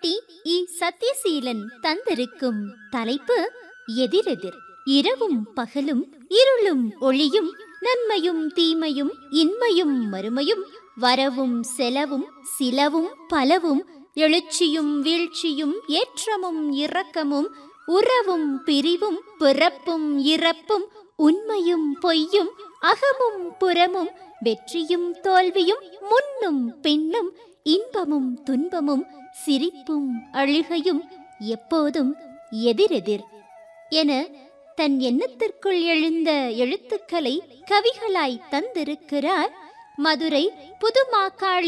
பட்டி இ சத்யசீலன் தந்திருக்கும் தலைப்பு எதிரெதிர் இரவும் பகலும் இருளும் ஒளியும் நன்மையும் தீமையும் இன்மையும் மறுமையும் வரவும் செலவும் சிலவும் பலவும் எழுச்சியும் வீழ்ச்சியும் ஏற்றமும் இரக்கமும் உறவும் பிரிவும் பிறப்பும் இறப்பும் உண்மையும் பொய்யும் அகமும் புறமும் வெற்றியும் தோல்வியும் முன்னும் பின்னும் இன்பமும் துன்பமும் சிரிப்பும் அழுகையும் எப்போதும் எதிரெதிர் என தன் எண்ணத்திற்குள் எழுந்த எழுத்துக்களை கவிகளாய் தந்திருக்கிறார் மதுரை புதுமாக்காளி